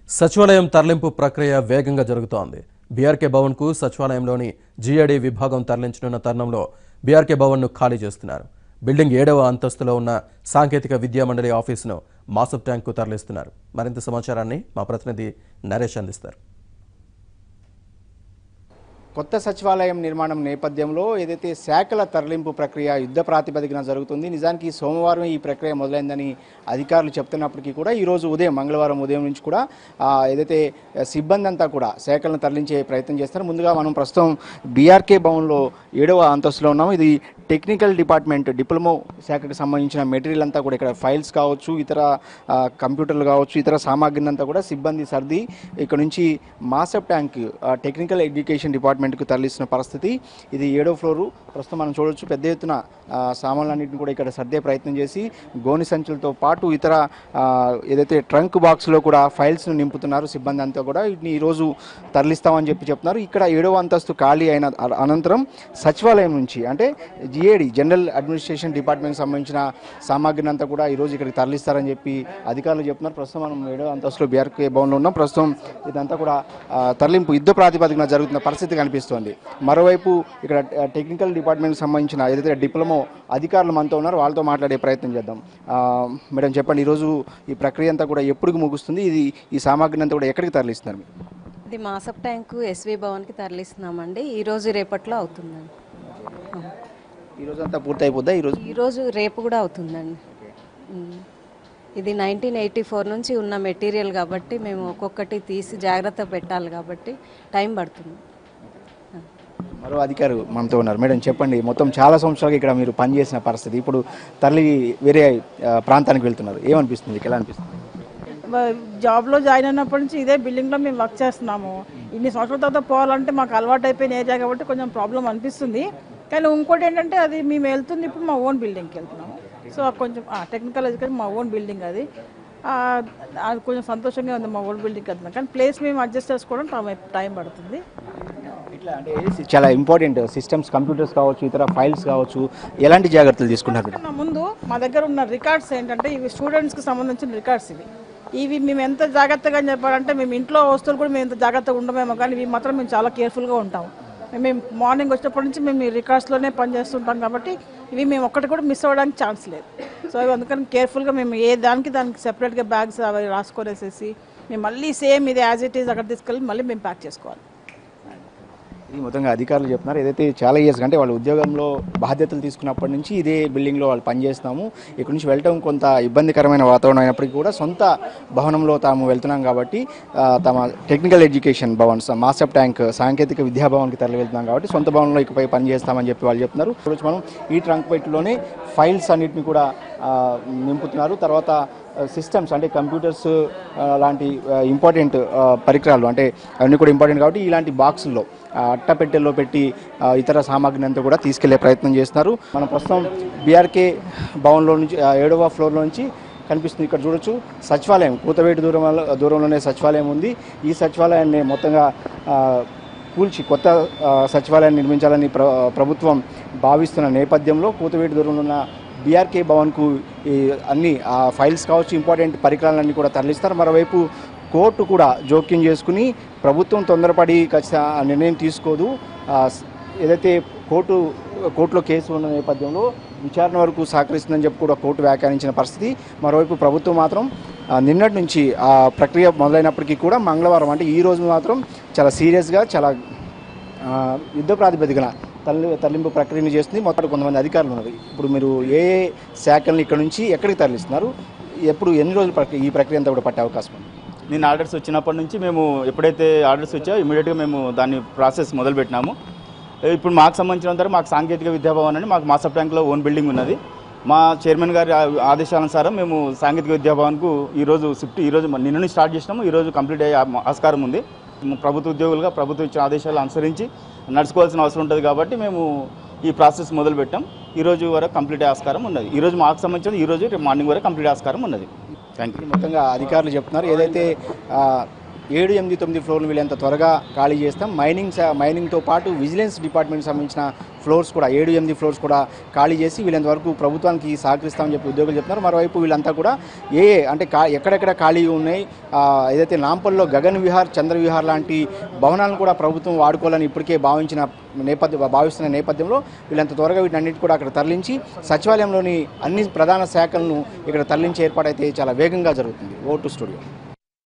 సచివాలయం తరలింపు ప్రక్రియ వేగంగా జరుగుతోంది బీఆర్కే భవన్కు సచివాలయంలోని జీఏడీ విభాగం తరలించనున్న తరుణంలో బీఆర్కే భవన్ను ఖాళీ చేస్తున్నారు బిల్డింగ్ ఏడవ అంతస్తులో ఉన్న సాంకేతిక విద్యా మండలి ఆఫీసును మాసప్ ట్యాంకు తరలిస్తున్నారు మరింత సమాచారాన్ని మా ప్రతినిధి నరేష్ అందిస్తారు కొత్త సచివాలయం నిర్మాణం నేపథ్యంలో ఏదైతే శాఖల తరలింపు ప్రక్రియ యుద్ధ ప్రాతిపదికన జరుగుతుంది నిజానికి సోమవారం ఈ ప్రక్రియ మొదలైందని అధికారులు చెప్తున్నప్పటికీ కూడా ఈరోజు ఉదయం మంగళవారం ఉదయం నుంచి కూడా ఆ, ఏదైతే సిబ్బంది అంతా కూడా శాఖలను తరలించే ప్రయత్నం చేస్తారు ముందుగా మనం ప్రస్తుతం బీఆర్కే భవన్లో ఏడవ అంతస్తులో ఉన్నాం ఇది టెక్నికల్ డిపార్ట్మెంట్ డిప్లొమో శాఖకు సంబంధించిన మెటీరియల్ అంతా కూడా ఇక్కడ ఫైల్స్ కావచ్చు ఇతర ఆ, కంప్యూటర్లు కావచ్చు ఇతర సామాగ్రిని అంతా కూడా సిబ్బంది సర్ది ఇక్కడ నుంచి మాసప్ ట్యాంక్ ఆ, టెక్నికల్ ఎడ్యుకేషన్ డిపార్ట్మెంట్కు తరలిస్తున్న పరిస్థితి ఇది ఏడో ఫ్లోరు ప్రస్తుతం మనం చూడొచ్చు పెద్ద ఎత్తున ఆ, సామాన్లన్నింటిని కూడా ఇక్కడ సర్దే ప్రయత్నం చేసి గోని సంచులతో పాటు ఇతర ఆ, ఏదైతే ట్రంక్ బాక్స్లో కూడా ఫైల్స్ను నింపుతున్నారు సిబ్బంది అంతా కూడా వీటిని ఈరోజు తరలిస్తామని చెప్పి చెప్తున్నారు ఇక్కడ ఏడవ అంతస్తు ఖాళీ అయిన అ- అనంతరం సచివాలయం నుంచి అంటే జిఏడి జనరల్ అడ్మినిస్ట్రేషన్ డిపార్ట్మెంట్కి సంబంధించిన సామాగ్రిని అంతా కూడా ఈరోజు ఇక్కడికి తరలిస్తారని చెప్పి అధికారులు చెప్తున్నారు ప్రస్తుతం మనం ఏడవ అంతస్తులో బీఆర్కే భవన్లో ఉన్నాం ప్రస్తుతం ఇదంతా కూడా ఆ, తరలింపు యుద్ధ ప్రాతిపదికన జరుగుతున్న పరిస్థితి కనిపిస్తోంది మరోవైపు ఇక్కడ ఆ, టెక్నికల్ డిపార్ట్మెంట్కి సంబంధించిన ఏదైతే డిప్లొమో అధికారులు మనతో ఉన్నారు వాళ్ళతో మాట్లాడే ప్రయత్నం చేద్దాం ఆ, మేడం చెప్పండి ఈరోజు ఈ ప్రక్రియ అంతా కూడా ఎప్పుడు ముగుస్తుంది ఇది ఈ సామాగ్రిని అంతా కూడా ఎక్కడికి తరలిస్తున్నారు మీరు? ఇది మాసప్ ట్యాంకు ఎస్వి భవన్కి తరలిస్తున్నామండి ఈ రోజు రేపట్లో అవుతుందండి ఈ రోజు అంతా పూర్తి అయిపోద్దా ఈరోజు ఈరోజు రేపు కూడా అవుతుందండి ఉమ్. ఇది నైన్టీన్ ఎయిటీ ఫోర్ నుంచి ఉన్న మెటీరియల్ కాబట్టి మేము ఒక్కొక్కటి తీసి జాగ్రత్త పెట్టాలి కాబట్టి టైం పడుతుంది మరో అధికారు మనతో ఉన్నారు మేడం చెప్పండి మొత్తం చాలా సంవత్సరాలుగా ఇక్కడ మీరు పనిచేసిన పరిస్థితి ఇప్పుడు తల్లి వేరే ఆ, ప్రాంతానికి వెళ్తున్నారు ఏమనిపిస్తుంది మీకు ఎలా అనిపిస్తుంది బ- జాబ్లో జాయిన్ అయినప్పటి నుంచి ఇదే బిల్డింగ్లో మేము వర్క్ చేస్తున్నాము ఇన్ని సంవత్సరాల తర్వాత పోవాలంటే మాకు అలవాటు అయిపోయిన ఏరియా కాబట్టి కొంచెం ప్రాబ్లం అనిపిస్తుంది కానీ ఇంకోటి ఏంటంటే అది మేము వెళ్తుంది ఇప్పుడు మా ఓన్ బిల్డింగ్కి వెళ్తున్నాము సో అది కొంచెం టెక్నికల్ ఎడ్యుకేషన్ మా ఓన్ బిల్డింగ్ అది ఆ, అది కొంచెం సంతోషంగా ఉంది మా ఓన్ బిల్డింగ్కి వెళ్తున్నాం కానీ ప్లేస్ మేము అడ్జస్ట్ చేసుకోవడం టైం టైం పడుతుంది ఇట్లా అంటే చాలా ఇంపార్టెంట్ సిస్టమ్స్ కంప్యూటర్స్ కావచ్చు ఇతర ఫైల్స్ కావచ్చు ఎలాంటి జాగ్రత్తలు తీసుకున్నారు మీరు? కన్నా ముందు మా దగ్గర ఉన్న రికార్డ్స్ ఏంటంటే ఇవి స్టూడెంట్స్కి సంబంధించిన రికార్డ్స్ ఇవి ఇవి మేము ఎంత జాగ్రత్తగా చెప్పాలంటే మేము ఇంట్లో వస్తువులు కూడా మేము ఎంత జాగ్రత్తగా ఉండమేమో కానీ ఇవి మాత్రం మేము చాలా కేర్ఫుల్గా ఉంటాం మేము మార్నింగ్ వచ్చినప్పటి నుంచి మేము ఈ రికార్డ్స్లోనే పనిచేస్తుంటాం కాబట్టి ఇవి మేము ఒక్కటి కూడా మిస్ అవ్వడానికి ఛాన్స్ లేదు సో అవి అందుకని కేర్ఫుల్గా మేము ఏ దానికి దానికి సెపరేట్గా బ్యాగ్స్ అవి రాసుకొనేసేసి మేము మళ్ళీ సేమ్ ఇది యాజ్ ఇట్ ఈజ్ అక్కడ తీసుకెళ్ళి మళ్ళీ మేము ప్యాక్ చేసుకోవాలి ఇది మొత్తంగా అధికారులు చెప్తున్నారు ఏదైతే చాలా ఇయర్స్ అంటే వాళ్ళు ఉద్యోగంలో బాధ్యతలు తీసుకున్నప్పటి నుంచి ఇదే బిల్డింగ్లో వాళ్ళు పనిచేస్తున్నాము ఇక్కడ నుంచి వెళ్ళటం కొంత ఇబ్బందికరమైన వాతావరణం అయినప్పటికీ కూడా సొంత భవనంలో తాము వెళ్తున్నాం కాబట్టి ఆ, తమ టెక్నికల్ ఎడ్యుకేషన్ భవన్ మాస్టర్ ట్యాంక్ సాంకేతిక విద్యా భవన్కి తరలి వెళ్తున్నాం కాబట్టి సొంత భవనంలో ఇకపై పనిచేస్తామని చెప్పి వాళ్ళు చెప్తున్నారు ఈరోజు మనం ఈ ట్రంక్ పెట్టిలోనే ఫైల్స్ అన్నిటిని కూడా ఆ, నింపుతున్నారు తర్వాత సిస్టమ్స్ అంటే కంప్యూటర్స్ ఆ, లాంటి ఇంపార్టెంట్ పరికరాలు అంటే అవన్నీ కూడా ఇంపార్టెంట్ కాబట్టి ఇలాంటి బాక్సుల్లో అట్టపెట్టెల్లో పెట్టి ఆ, ఇతర సామాగ్రిని అంతా కూడా తీసుకెళ్లే ప్రయత్నం చేస్తున్నారు మనం ప్రస్తుతం బీఆర్కే భవన్లో నుంచి ఆ, ఏడవ ఫ్లోర్లో నుంచి కనిపిస్తుంది ఇక్కడ చూడొచ్చు సచివాలయం కూతవేటి దూరం దూరంలోనే సచివాలయం ఉంది ఈ సచివాలయాన్ని మొత్తంగా ఆ, కూల్చి కొత్త ఆ, సచివాలయాన్ని నిర్మించాలని ప్ర ప్రభుత్వం భావిస్తున్న నేపథ్యంలో కూతవేటి దూరంలో ఉన్న బీఆర్కే భవన్కు ఈ అన్ని ఆ ఫైల్స్ కావచ్చు ఇంపార్టెంట్ పరికరాలన్నీ కూడా తరలిస్తారు మరోవైపు కోర్టు కూడా జోక్యం చేసుకుని ప్రభుత్వం తొందరపడి ఖచ్చిత ఆ నిర్ణయం తీసుకోదు ఆ, స్- ఏదైతే కోర్టు కోర్టులో కేసు ఉన్న నేపథ్యంలో విచారణ వరకు సహకరిస్తుందని చెప్పి కూడా కోర్టు వ్యాఖ్యానించిన పరిస్థితి మరోవైపు ప్రభుత్వం మాత్రం ఆ, నిన్నటి నుంచి ఆ ప్రక్రియ మొదలైనప్పటికీ కూడా మంగళవారం అంటే ఈ రోజు మాత్రం చాలా సీరియస్గా చాలా ఆ, యుద్ధ ప్రాతిపదికన తల్లి తరలింపు ప్రక్రియను చేస్తుంది మొత్తం కొంతమంది అధికారులు ఉన్నారు ఇప్పుడు మీరు ఏ ఏ శాఖలను ఇక్కడ నుంచి ఎక్కడికి తరలిస్తున్నారు ఎప్పుడు ఎన్ని రోజులు ప్రక్రియ ఈ ప్రక్రియ అంతా కూడా పట్టే అవకాశం ఉంది నేను ఆర్డర్స్ వచ్చినప్పటి నుంచి మేము ఎప్పుడైతే ఆర్డర్స్ వచ్చాయో ఇమీడియట్గా మేము దాన్ని ప్రాసెస్ మొదలు పెట్టినాము ఇప్పుడు మాకు సంబంధించినంత వరకు మాకు సాంకేతిక విద్యాభవన్ అని మాకు మాసప్ ట్యాంక్లో ఓన్ బిల్డింగ్ ఉన్నది మా చైర్మన్ గారి ఆ- ఆదేశానుసారం మేము సాంకేతిక విద్యాభవన్కు ఈరోజు షిఫ్ట్ ఈరోజు మ- నిన్న నుంచి స్టార్ట్ చేసినాము ఈరోజు కంప్లీట్ అయ్యే ఆ- ఆస్కారం ఉంది ప్రభుత్వ ఉద్యోగులుగా ప్రభుత్వం ఇచ్చిన ఆదేశాలు అనుసరించి నడుచుకోవాల్సిన అవసరం ఉంటుంది కాబట్టి మేము ఈ ప్రాసెస్ మొదలు పెట్టాం ఈ రోజు వరకు కంప్లీట్ అయ్యే ఆస్కారం ఉన్నది ఈ రోజు మాకు సంబంధించిన ఈ రోజు రేపు మార్నింగ్ వరకు కంప్లీట్ ఆస్కారం ఉన్నది థ్యాంక్ యూ మొత్తంగా అధికారులు చెప్తున్నారు ఏదైతే ఆ, ఏడు ఎనిమిది తొమ్మిది ఫ్లోర్లు వీళ్ళంత త్వరగా ఖాళీ చేస్తాం మైనింగ్ స- మైనింగ్తో పాటు విజిలెన్స్ డిపార్ట్మెంట్కి సంబంధించిన ఫ్లోర్స్ కూడా ఏడు ఎనిమిది ఫ్లోర్స్ కూడా ఖాళీ చేసి వీళ్ళంత వరకు ప్రభుత్వానికి సహకరిస్తామని చెప్పి ఉద్యోగులు చెప్తున్నారు మరోవైపు వీళ్ళంతా కూడా ఏ ఏ అంటే కా ఎక్కడెక్కడ ఖాళీ ఉన్నాయి ఆ, ఏదైతే నాంపల్లో గగన్ విహార్ చంద్ర విహార్ లాంటి భవనాలను కూడా ప్రభుత్వం వాడుకోవాలని ఇప్పటికే భావించిన నేపథ్యం భావిస్తున్న నేపథ్యంలో వీళ్ళంత త్వరగా వీటన్నిటి కూడా అక్కడ తరలించి సచివాలయంలోని అన్ని ప్రధాన శాఖలను ఇక్కడ తరలించే ఏర్పాటైతే చాలా వేగంగా జరుగుతుంది ఓ టు స్టూడియో